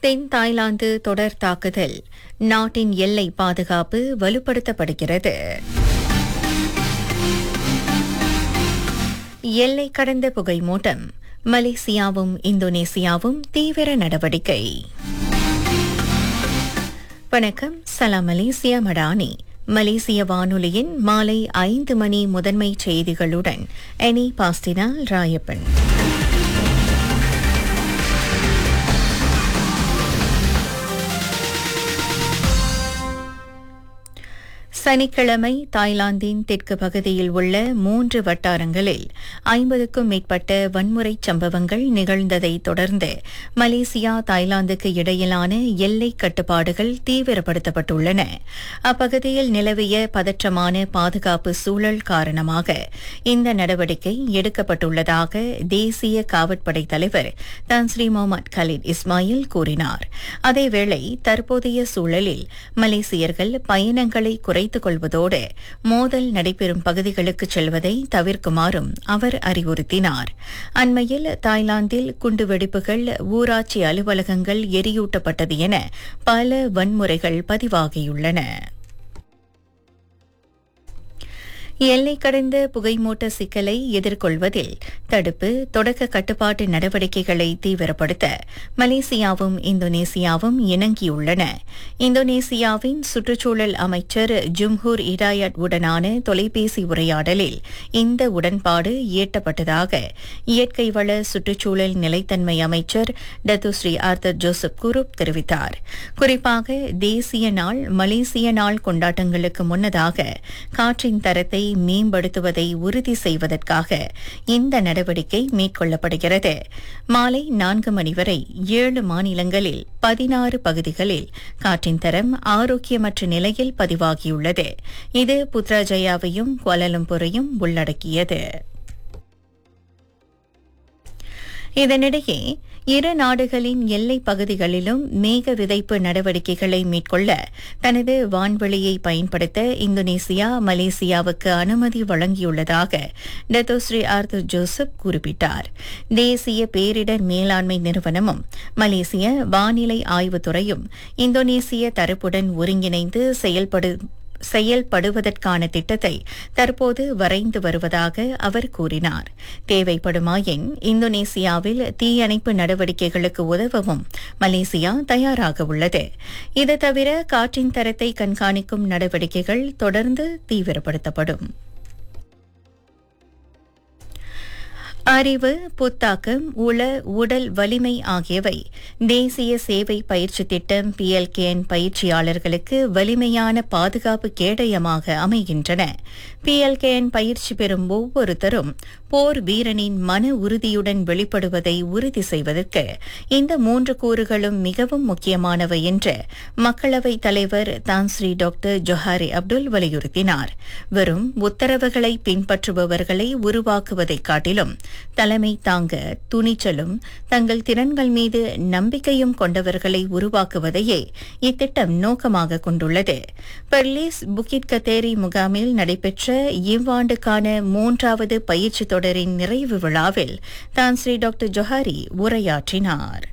தென் Thailand தொடர் தாக்குதல் நாட்டின் எல்லை பாதுகாப்பு வலுப்படுத்தப்படுகிறது எல்லை கடந்த புகை மூட்டம் மலேசியாவும் இந்தோனேசியாவும் தீவிர நடவடிக்கை வணக்கம் சலாம் மலேசியா மடானி மலேசிய வானொலியின் மாலை ஐந்து மணி முதன்மை செய்திகளுடன் எனி பாஸ்டினால் ராயப்பன் சனிக்கிழமை தாய்லாந்தின் தெற்கு பகுதியில் உள்ள மூன்று வட்டாரங்களில் ஐம்பதுக்கும் மேற்பட்ட வன்முறை சம்பவங்கள் நிகழ்ந்ததை தொடர்ந்து மலேசியா தாய்லாந்துக்கு இடையிலான எல்லை கட்டுப்பாடுகள் தீவிரப்படுத்தப்பட்டுள்ளன அப்பகுதியில் நிலவிய பதற்றமான பாதுகாப்பு சூழல் காரணமாக இந்த நடவடிக்கை எடுக்கப்பட்டுள்ளதாக தேசிய காவற்படை தலைவர் தன்ஸ்ரீ முகமது கலீத் இஸ்மாயில் கூறினார் அதேவேளை தற்போதைய சூழலில் மலேசியர்கள் பயணங்களை குறைத்துக் கொள்வதோடு மோதல் நடைபெறும் பகுதிகளுக்கு செல்வதை தவிர்க்குமாறும் அவர் அறிவுறுத்தினார் அண்மையில் தாய்லாந்தில் குண்டுவெடிப்புகள் ஊராட்சி அலுவலகங்கள் எரியூட்டப்பட்டது என பல வன்முறைகள் பதிவாகியுள்ளன எல்லை கடந்த புகைமூட்ட சிக்கலை எதிர்கொள்வதில் தடுப்பு தொடக்க கட்டுப்பாட்டு நடவடிக்கைகளை தீவிரப்படுத்த மலேசியாவும் இந்தோனேசியாவும் இணங்கியுள்ளன இந்தோனேசியாவின் சுற்றுச்சூழல் அமைச்சர் ஜும்ஹூர் இடாயட் உடனான தொலைபேசி உரையாடலில் இந்த உடன்பாடு எட்டப்பட்டதாக இயற்கை வள சுற்றுச்சூழல் நிலைத்தன்மை அமைச்சர் டத்துஸ்ரீ ஆர்தர் ஜோசப் குரூப் தெரிவித்தார் குறிப்பாக தேசிய நாள் மலேசிய நாள் கொண்டாட்டங்களுக்கு முன்னதாக காற்றின் தரத்தை மேம்படுத்துவதை உறுதி செய்வதற்காக இந்த நடவடிக்கை மேற்கொள்ளப்படுகிறது மாலை நான்கு மணி வரை ஏழு மாநிலங்களில் பதினாறு பகுதிகளில் காற்றின் தரம் ஆரோக்கியமற்ற நிலையில் பதிவாகியுள்ளது இது புத்ராஜயாவையும் கோலலம்பூரையும் உள்ளடக்கியது இதனிடையே இரு நாடுகளின் எல்லைப் பகுதிகளிலும் மேக விதைப்பு நடவடிக்கைகளை மேற்கொள்ள தனது வான்வெளியை பயன்படுத்த இந்தோனேசியா மலேசியாவுக்கு அனுமதி வழங்கியுள்ளதாக டத்தோஸ்ரீ ஆர்தர் ஜோசப் குறிப்பிட்டார் தேசிய பேரிடர் மேலாண்மை நிறுவனமும் மலேசிய வானிலை ஆய்வுத்துறையும் இந்தோனேசிய தரப்புடன் ஒருங்கிணைந்து செயல்படு செயல்படுவதற்கான திட்டத்தை தற்போது வரைந்து வருவதாக அவர் கூறினார் தேவைப்படுமாயின் இந்தோனேசியாவில் தீயணைப்பு நடவடிக்கைகளுக்கு உதவவும் மலேசியா தயாராக உள்ளது இது தவிர காற்றின் தரத்தை கண்காணிக்கும் நடவடிக்கைகள் தொடர்ந்து தீவிரப்படுத்தப்படும் அறிவு புத்தாக்கம் உள உடல் வலிமை ஆகியவை தேசிய சேவை பயிற்சி திட்டம் பிஎல்கேஎன் பயிற்சியாளர்களுக்கு வலிமையான பாதுகாப்பு கேடயமாக அமைகின்றன பிஎல்கேஎன் பயிற்சி பெறும் ஒவ்வொருத்தரும் போர் வீரனின் மன உறுதியுடன் வெளிப்படுவதை உறுதி செய்வதற்கு இந்த மூன்று கூறுகளும் மிகவும் முக்கியமானவை என்று மக்களவைத் தலைவர் தான்ஸ்ரீ டாக்டர் ஜொஹாரி அப்துல் வலியுறுத்தினார் வெறும் உத்தரவுகளை பின்பற்றுபவர்களை உருவாக்குவதைக் காட்டிலும் தலைமை தாங்க துணிச்சலும் தங்கள் திறன்கள் மீது நம்பிக்கையும் கொண்டவர்களை உருவாக்குவதையே இத்திட்டம் நோக்கமாக கொண்டுள்ளது பெர்லிஸ் புக்கிட் கத்தேரி முகாமில் நடைபெற்ற இவ்வாண்டுக்கான மூன்றாவது பயிற்சி தொடரின் நிறைவு விழாவில் தான் ஸ்ரீ டாக்டர் ஜொஹாரி உரையாற்றினார்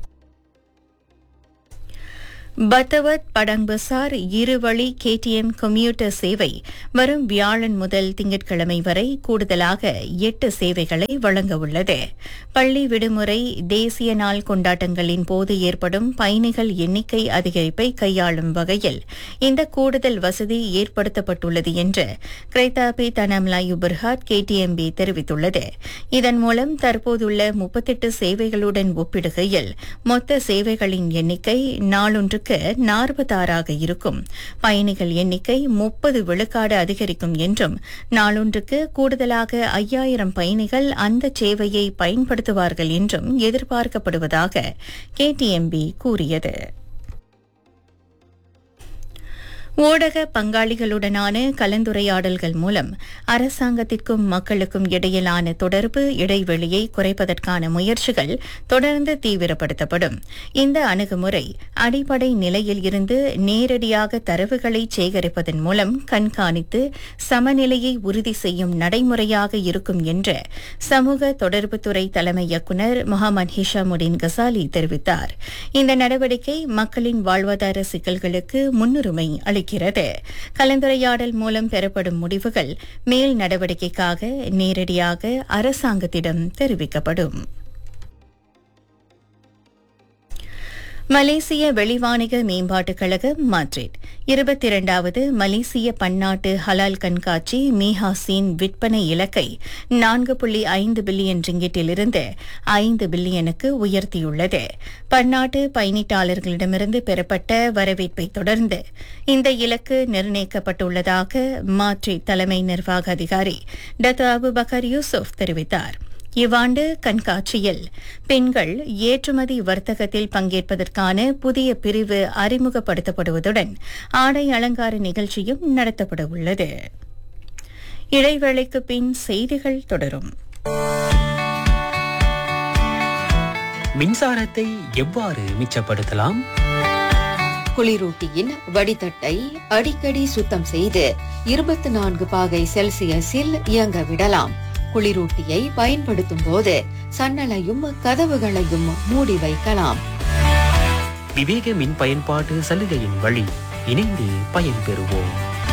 பத்தவத் படங்பசார் இருவழி கேடிஎம் கம்யூட்டர் சேவை வரும் வியாழன் முதல் திங்கட்கிழமை வரை கூடுதலாக எட்டு சேவைகளை வழங்க உள்ளது பள்ளி விடுமுறை தேசிய நாள் கொண்டாட்டங்களின் போது ஏற்படும் பயணிகள் எண்ணிக்கை அதிகரிப்பை கையாளும் வகையில் இந்த கூடுதல் வசதி ஏற்படுத்தப்பட்டுள்ளது என்று கிரைதாபி தனம்லாயு பர்ஹாத் கேடிஎம்பி தெரிவித்துள்ளது இதன் மூலம் தற்போதுள்ள முப்பத்தெட்டு சேவைகளுடன் ஒப்பிடுகையில் மொத்த சேவைகளின் எண்ணிக்கை நாளொன்றுக்கு நாளுக்கு நாற்பத்தாறாக இருக்கும் பயணிகள் எண்ணிக்கை முப்பது விழுக்காடு அதிகரிக்கும் என்றும் நாளொன்றுக்கு கூடுதலாக ஐயாயிரம் பயணிகள் அந்த சேவையை பயன்படுத்துவார்கள் என்றும் எதிர்பார்க்கப்படுவதாக கேடிஎம்பி கூறியது ஊடக பங்காளிகளுடனான கலந்துரையாடல்கள் மூலம் அரசாங்கத்திற்கும் மக்களுக்கும் இடையிலான தொடர்பு இடைவெளியை குறைப்பதற்கான முயற்சிகள் தொடர்ந்து தீவிரப்படுத்தப்படும் இந்த அணுகுமுறை அடிப்படை நிலையில் இருந்து நேரடியாக தரவுகளை சேகரிப்பதன் மூலம் கண்காணித்து சமநிலையை உறுதி செய்யும் நடைமுறையாக இருக்கும் என்று சமூக தொடர்புத்துறை தலைமை இயக்குநர் முகமது ஹிஷாமுடின் கசாலி தெரிவித்தார் இந்த நடவடிக்கை மக்களின் வாழ்வாதார சிக்கல்களுக்கு முன்னுரிமை அளிக்கிறது கலந்துரையாடல் மூலம் பெறப்படும் முடிவுகள் மேல் நடவடிக்கைக்காக நேரடியாக அரசாங்கத்திடம் தெரிவிக்கப்படும் மலேசிய வெளிவாணிக மேம்பாட்டுக் கழகம் மாட்ரிட் இருபத்தி இரண்டாவது மலேசிய பன்னாட்டு ஹலால் கண்காட்சி மீஹாசின் விற்பனை இலக்கை நான்கு புள்ளி ஐந்து பில்லியன் ரிங்கிட்டிலிருந்து ஐந்து பில்லியனுக்கு உயர்த்தியுள்ளது பன்னாட்டு பயணீட்டாளர்களிடமிருந்து பெறப்பட்ட வரவேற்பை தொடர்ந்து இந்த இலக்கு நிர்ணயிக்கப்பட்டுள்ளதாக மாட்ரிட் தலைமை நிர்வாக அதிகாரி டத்து அபுபக்கர் யூசுப் தெரிவித்தார் இவ்வாண்டு கண்காட்சியில் பெண்கள் ஏற்றுமதி வர்த்தகத்தில் பங்கேற்பதற்கான புதிய பிரிவு அறிமுகப்படுத்தப்படுவதுடன் ஆடை அலங்கார நிகழ்ச்சியும் நடத்தப்பட உள்ளது இடைவேளைக்கு பின் செய்திகள் தொடரும் மின்சாரத்தை எவ்வாறு மிச்சப்படுத்தலாம் குளிரூட்டியின் வடிதட்டை அடிக்கடி சுத்தம் செய்து இருபத்தி நான்கு பாகை செல்சியஸில் இயங்க விடலாம் குளிரூட்டியை பயன்படுத்தும் போது சன்னலையும் கதவுகளையும் மூடி வைக்கலாம் விவேக மின் பயன்பாட்டு சலுகையின் வழி இணைந்து பயன்பெறுவோம்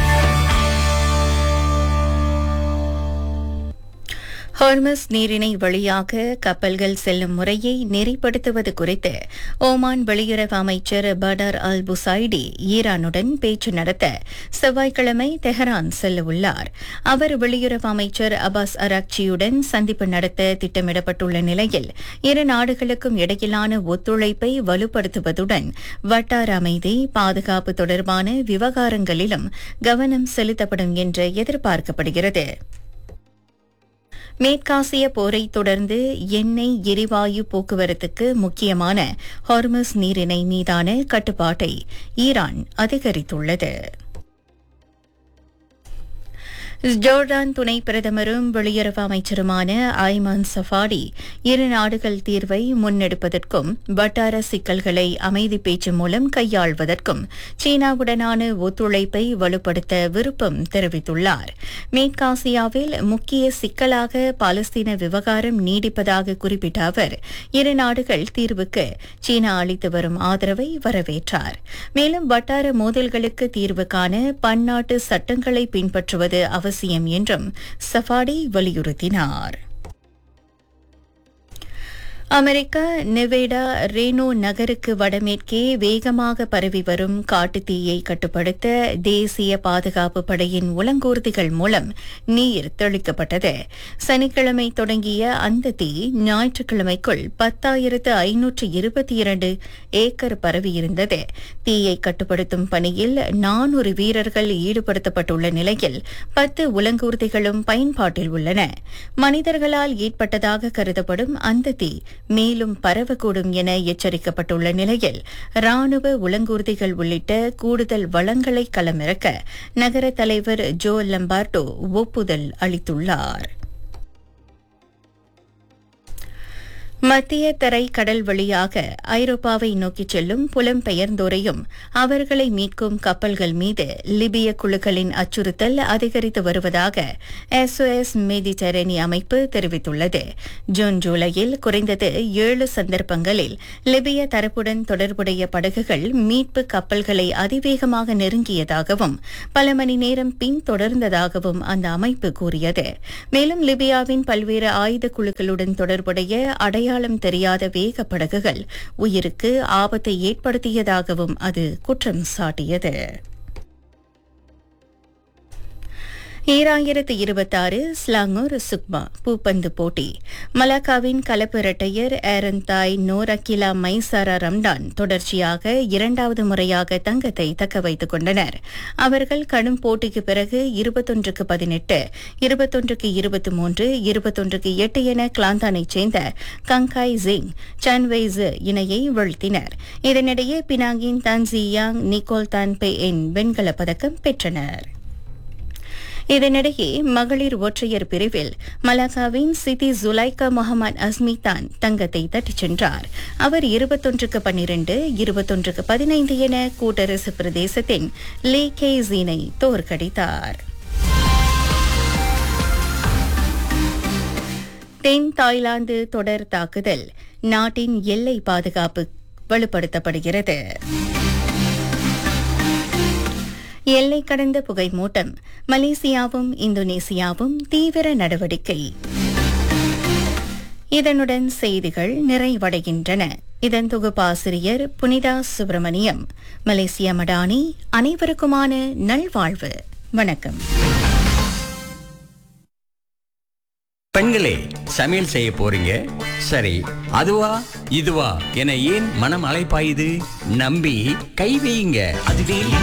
ஹார்மஸ் நீரிணை வழியாக கப்பல்கள் செல்லும் முறையை நெறிப்படுத்துவது குறித்து ஓமான் வெளியுறவு அமைச்சர் படார் அல் புசைடி ஈரானுடன் பேச்சு நடத்த செவ்வாய்க்கிழமை தெஹரான் செல்ல உள்ளார் அவர் வெளியுறவு அமைச்சர் அபாஸ் அராக்சியுடன் சந்திப்பு நடத்த திட்டமிடப்பட்டுள்ள நிலையில் இரு நாடுகளுக்கும் இடையிலான ஒத்துழைப்பை வலுப்படுத்துவதுடன் வட்டார அமைதி பாதுகாப்பு தொடர்பான விவகாரங்களிலும் கவனம் செலுத்தப்படும் என்று எதிர்பார்க்கப்படுகிறது மேற்காசிய போரை தொடர்ந்து எண்ணெய் எரிவாயு போக்குவரத்துக்கு முக்கியமான ஹார்மஸ் நீரிணை மீதான கட்டுப்பாட்டை ஈரான் அதிகரித்துள்ளது ஜோர்டான் துணை பிரதமரும் வெளியுறவு அமைச்சருமான ஐமான் சஃபாடி இரு நாடுகள் தீர்வை முன்னெடுப்பதற்கும் வட்டார சிக்கல்களை அமைதி பேச்சு மூலம் கையாள்வதற்கும் சீனாவுடனான ஒத்துழைப்பை வலுப்படுத்த விருப்பம் தெரிவித்துள்ளார் மேற்காசியாவில் முக்கிய சிக்கலாக பாலஸ்தீன விவகாரம் நீடிப்பதாக குறிப்பிட்ட அவர் இரு நாடுகள் தீர்வுக்கு சீனா அளித்து வரும் ஆதரவை வரவேற்றார் மேலும் வட்டார மோதல்களுக்கு தீர்வு காண பன்னாட்டு சட்டங்களை பின்பற்றுவது அவசியம் என்றும் சஃபாடி வலியுறுத்தினார் அமெரிக்கா நெவேடா ரேனோ நகருக்கு வடமேற்கே வேகமாக பரவி வரும் காட்டுத்தீயை கட்டுப்படுத்த தேசிய பாதுகாப்பு படையின் உலங்கூர்திகள் மூலம் நீர் தெளிக்கப்பட்டது சனிக்கிழமை தொடங்கிய அந்த தீ ஞாயிற்றுக்கிழமைக்குள் பத்தாயிரத்து ஐநூற்று இருபத்தி இரண்டு ஏக்கர் பரவியிருந்தது தீயை கட்டுப்படுத்தும் பணியில் நானூறு வீரர்கள் ஈடுபடுத்தப்பட்டுள்ள நிலையில் பத்து உலங்கூர்திகளும் பயன்பாட்டில் உள்ளன மனிதர்களால் ஏற்பட்டதாக கருதப்படும் அந்த தீ மேலும் பரவக்கூடும் என எச்சரிக்கப்பட்டுள்ள நிலையில் ராணுவ உலங்கூர்திகள் உள்ளிட்ட கூடுதல் வளங்களை களமிறக்க நகர தலைவர் ஜோ லம்பார்டோ ஒப்புதல் அளித்துள்ளார் மத்திய தரை கடல் வழியாக ஐரோப்பாவை நோக்கிச் செல்லும் புலம்பெயர்ந்தோரையும் அவர்களை மீட்கும் கப்பல்கள் மீது லிபிய குழுக்களின் அச்சுறுத்தல் அதிகரித்து வருவதாக எஸ்ஓஎஸ் மெடிட்டரேனி அமைப்பு தெரிவித்துள்ளது ஜூன் ஜூலையில் குறைந்தது ஏழு சந்தர்ப்பங்களில் லிபிய தரப்புடன் தொடர்புடைய படகுகள் மீட்பு கப்பல்களை அதிவேகமாக நெருங்கியதாகவும் பல மணி நேரம் பின்தொடர்ந்ததாகவும் அந்த அமைப்பு கூறியது மேலும் லிபியாவின் பல்வேறு ஆயுத குழுக்களுடன் தொடர்புடைய அடையாள அடையாளம் தெரியாத வேக படகுகள் உயிருக்கு ஆபத்தை ஏற்படுத்தியதாகவும் அது குற்றம் சாட்டியது ஈராயிரத்து இருபத்தாறு ஸ்லாங்கூர் சுக்மா பூப்பந்து போட்டி மலாக்காவின் கலப்பு இரட்டையர் ஏரந்தாய் நோர் அகிலா மைசாரா ரம்டான் தொடர்ச்சியாக இரண்டாவது முறையாக தங்கத்தை தக்க வைத்துக் கொண்டனர் அவர்கள் கடும் போட்டிக்கு பிறகு இருபத்தொன்றுக்கு பதினெட்டு இருபத்தொன்றுக்கு இருபத்தி மூன்று இருபத்தொன்றுக்கு எட்டு என கிளாந்தானைச் சேர்ந்த கங்காய் ஜிங் சன்வெய்ஸ் இணையை வீழ்த்தினர் இதனிடையே பினாங்கின் தன்சியாங் நிக்கோல் தான்பே என் வெண்கலப் பதக்கம் பெற்றனர் இதனிடையே மகளிர் ஒற்றையர் பிரிவில் மலாக்காவின் சிதி ஜுலைகா முகமது அஸ்மி தான் தங்கத்தை தட்டிச் சென்றார் அவர் இருபத்தொன்றுக்கு பன்னிரண்டு இருபத்தொன்றுக்கு பதினைந்து என கூட்டரசு பிரதேசத்தின் லீ கே ஜீனை தோற்கடித்தார் தென் தாய்லாந்து தொடர் தாக்குதல் நாட்டின் எல்லை பாதுகாப்பு வலுப்படுத்தப்படுகிறது எல்லை கடந்த புகை மூட்டம் மலேசியாவும் இந்தோனேசியாவும் தீவிர நடவடிக்கை இதனுடன் செய்திகள் நிறைவடைகின்றன இதன் தொகுப்பாசிரியர் புனிதா சுப்பிரமணியம் மலேசிய மடானி அனைவருக்குமான நல்வாழ்வு வணக்கம் பெண்களே சமையல் செய்ய போறீங்க சரி அதுவா இதுவா என ஏன் மனம் அலைப்பாயுது நம்பி கை வையுங்க அதுவே